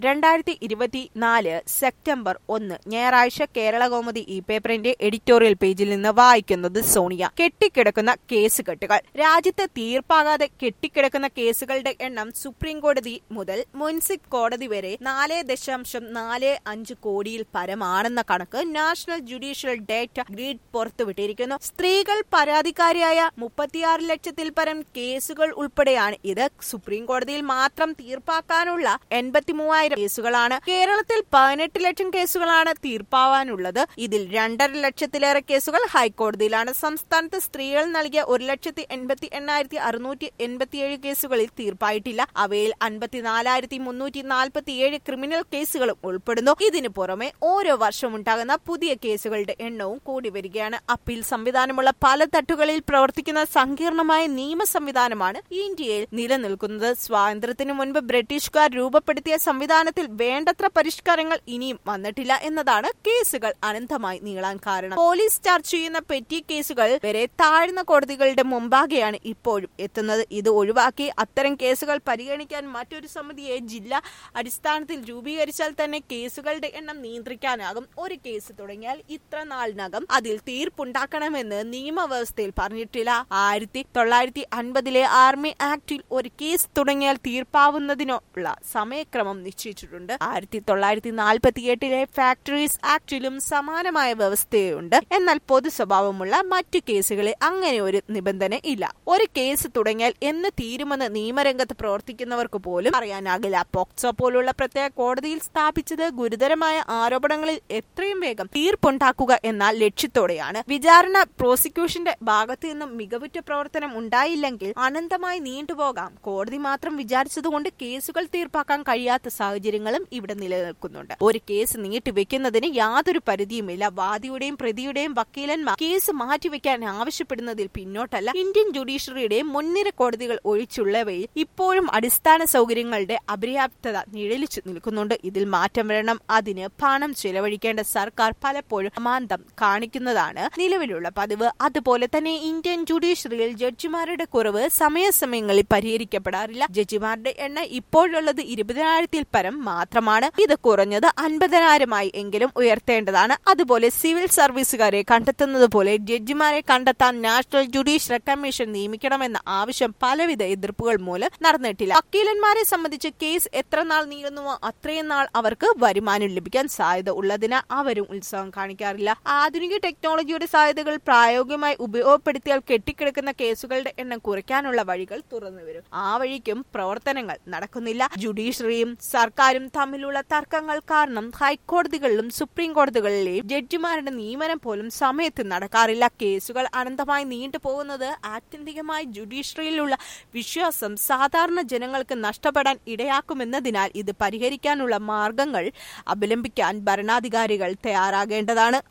രണ്ടായിരത്തി ഇരുപത്തിനാല് സെപ്റ്റംബർ ഒന്ന് ഞായറാഴ്ച കേരള കോമതി ഈ പേപ്പറിന്റെ എഡിറ്റോറിയൽ പേജിൽ നിന്ന് വായിക്കുന്നത് സോണിയ കെട്ടിക്കിടക്കുന്ന കേസ് കെട്ടുകൾ രാജ്യത്ത് തീർപ്പാകാതെ കെട്ടിക്കിടക്കുന്ന കേസുകളുടെ എണ്ണം സുപ്രീം കോടതി മുതൽ മുൻസിഫ് കോടതി വരെ നാല് ദശാംശം നാല് അഞ്ച് കോടിയിൽ പരമാണെന്ന കണക്ക് നാഷണൽ ജുഡീഷ്യൽ ഡേറ്റ ഗ്രിഡ് പുറത്തുവിട്ടിരിക്കുന്നു സ്ത്രീകൾ പരാതിക്കാരിയായ മുപ്പത്തിയാറ് ലക്ഷത്തിൽ പരം കേസുകൾ ഉൾപ്പെടെയാണ് ഇത് സുപ്രീം കോടതിയിൽ മാത്രം തീർപ്പാക്കാനുള്ള എൺപത്തി മൂവായിരം കേസുകളാണ് കേരളത്തിൽ പതിനെട്ട് ലക്ഷം കേസുകളാണ് തീർപ്പാവാനുള്ളത് ഇതിൽ രണ്ടര ലക്ഷത്തിലേറെ കേസുകൾ ഹൈക്കോടതിയിലാണ് സംസ്ഥാനത്ത് സ്ത്രീകൾ നൽകിയ ഒരു ലക്ഷത്തി എൺപത്തി എണ്ണായിരത്തി അറുന്നൂറ്റി എൺപത്തിയേഴ് കേസുകളിൽ തീർപ്പായിട്ടില്ല അവയിൽ അൻപത്തിനാലായിരത്തി മുന്നൂറ്റി നാൽപ്പത്തിയേഴ് ക്രിമിനൽ കേസുകളും ഉൾപ്പെടുന്നു ഇതിനു പുറമെ ഓരോ വർഷവും ഉണ്ടാകുന്ന പുതിയ കേസുകളുടെ എണ്ണവും കൂടി വരികയാണ് അപ്പീൽ സംവിധാനമുള്ള പല തട്ടുകളിൽ പ്രവർത്തിക്കുന്ന സങ്കീർണമായ നിയമ സംവിധാനമാണ് ഇന്ത്യയിൽ നിലനിൽക്കുന്നത് സ്വാതന്ത്ര്യത്തിനു മുൻപ് ബ്രിട്ടീഷുകാർ രൂപപ്പെടുത്തിയ സംവിധാനത്തിൽ വേണ്ടത്ര പരിഷ്കാരങ്ങൾ ഇനിയും വന്നിട്ടില്ല എന്നതാണ് കേസുകൾ അനന്തമായി നീളാൻ കാരണം പോലീസ് ചർച്ച ചെയ്യുന്ന പെറ്റി കേസുകൾ വരെ താഴ്ന്ന കോടതികളുടെ മുമ്പാകെയാണ് ഇപ്പോഴും എത്തുന്നത് ഇത് ഒഴിവാക്കി അത്തരം കേസുകൾ പരിഗണിക്കാൻ മറ്റൊരു സമിതിയെ ജില്ലാ അടിസ്ഥാനത്തിൽ രൂപീകരിച്ചാൽ തന്നെ കേസുകളുടെ എണ്ണം നിയന്ത്രിക്കാനാകും ഒരു കേസ് തുടങ്ങിയാൽ ഇത്ര നാളിനകം അതിൽ തീർപ്പുണ്ടാക്കണമെന്ന് നിയമവ്യവസ്ഥയിൽ പറഞ്ഞിട്ടില്ല ആയിരത്തി തൊള്ളായിരത്തി അൻപതിലെ ആർമി ആക്ടിൽ ഒരു കേസ് തുടങ്ങിയാൽ തീർപ്പാവുന്നതിനുള്ള സമയക്രമം നിശ്ചയിച്ചിട്ടുണ്ട് ആയിരത്തി തൊള്ളായിരത്തി നാൽപ്പത്തി എട്ടിലെ ഫാക്ടറീസ് ആക്ടിലും സമാനമായ വ്യവസ്ഥയുണ്ട് എന്നാൽ പൊതു സ്വഭാവമുള്ള മറ്റു കേസുകളിൽ അങ്ങനെ ഒരു നിബന്ധന ഇല്ല ഒരു കേസ് തുടങ്ങിയാൽ എന്ന് തീരുമെന്ന് നിയമരംഗത്ത് പ്രവർത്തിക്കുന്നവർക്ക് പോലും അറിയാനാകില്ല പോക്സോ പോലുള്ള പ്രത്യേക കോടതിയിൽ സ്ഥാപിച്ചത് ഗുരുതരമായ ആരോപണങ്ങളിൽ എത്രയും വേഗം തീർപ്പുണ്ടാക്കുക എന്ന ലക്ഷ്യത്തോടെയാണ് വിചാരണ പ്രോസിക്യൂഷന്റെ ഭാഗത്തു നിന്നും മികവുറ്റ പ്രവർത്തനം ഉണ്ടായില്ലെങ്കിൽ അനന്തമായി നീണ്ടുപോകാം കോടതി മാത്രം വിചാരിച്ചതുകൊണ്ട് കേസുകൾ തീർപ്പാക്കാൻ കഴിയാത്ത സാഹചര്യങ്ങളും ഇവിടെ നിലനിൽക്കുന്നുണ്ട് ഒരു കേസ് നീട്ടിവെക്കുന്നതിന് യാതൊരു പരിധിയുമില്ല വാദിയുടെയും പ്രതിയുടെയും വക്കീലന്മാർ കേസ് മാറ്റിവെക്കാൻ ആവശ്യപ്പെടുന്നതിൽ പിന്നോട്ടല്ല ഇന്ത്യൻ ജുഡീഷ്യറിയുടെ മുൻനിര കോടതികൾ ഒഴിച്ചുള്ളവയിൽ ഇപ്പോഴും അടിസ്ഥാന സൗകര്യങ്ങളുടെ അപര്യാപ്തത നിഴലിച്ചു നിൽക്കുന്നുണ്ട് ഇതിൽ മാറ്റം വരണം അതിന് പണം ചെലവഴിക്കേണ്ട സർക്കാർ പലപ്പോഴും അമാന്തം കാണിക്കുന്നതാണ് നിലവിലുള്ള പതിവ് അതുപോലെ തന്നെ ഇന്ത്യൻ ജുഡീഷ്യറിയിൽ ജഡ്ജിമാരുടെ കുറവ് സമയസമയങ്ങളിൽ പരിഹരിക്കപ്പെടാറില്ല ജഡ്ജിമാരുടെ എണ്ണം ഇപ്പോഴുള്ളത് ഇരുപതിനായിരത്തിൽ പരം മാത്രമാണ് ഇത് കുറഞ്ഞത് അൻപതിനായിരമായി എങ്കിലും ഉയർത്തേണ്ടതാണ് അതുപോലെ സിവിൽ സർവീസുകാരെ കണ്ടെത്തുന്നത് പോലെ ജഡ്ജിമാരെ കണ്ടെത്താൻ നാഷണൽ ജുഡീഷ്യൽ കമ്മീഷൻ നിയമിക്കണമെന്ന ആവശ്യം പലവിധ എതിർപ്പുകൾ മൂലം നടന്നിട്ടില്ല വക്കീലന്മാരെ സംബന്ധിച്ച് കേസ് എത്ര നാൾ നീളുന്നുവോ അത്രയും നാൾ അവർക്ക് വരുമാനം ലഭിക്കാൻ സാധ്യത ഉള്ളതിനാൽ അവരും ഉത്സവം കാണിക്കാറില്ല ആധുനിക ടെക്നോളജിയുടെ സാധ്യതകൾ പ്രായോഗികമായി ഉപയോഗപ്പെടുത്തിയാൽ കെട്ടിക്കിടക്കുന്ന കേസുകളുടെ എണ്ണം കുറയ്ക്കാനുള്ള വഴികൾ തുറന്നു വരും ആ വഴിക്കും പ്രവർത്തനങ്ങൾ നടക്കുന്നില്ല ജുഡീഷ്യറിയും സർക്കാരും തമ്മിലുള്ള തർക്കങ്ങൾ കാരണം ഹൈക്കോടതികളിലും സുപ്രീം കോടതികളിലെയും ജഡ്ജിമാരുടെ നിയമനം പോലും സമയത്ത് നടക്കാറില്ല കേസുകൾ അനന്തമായി നീണ്ടുപോകുന്നത് ആത്യന്തികമായി ജുഡീഷ്യറിയിലുള്ള വിശ്വാസം സാധാരണ ജനങ്ങൾക്ക് നഷ്ടപ്പെടാൻ ഇടയാക്കുമെന്നതിനാൽ ഇത് പരിഹരിക്കാനുള്ള മാർഗങ്ങൾ അവലംബിക്കാൻ ഭരണാധികാരികൾ തയ്യാറാകേണ്ടതാണ്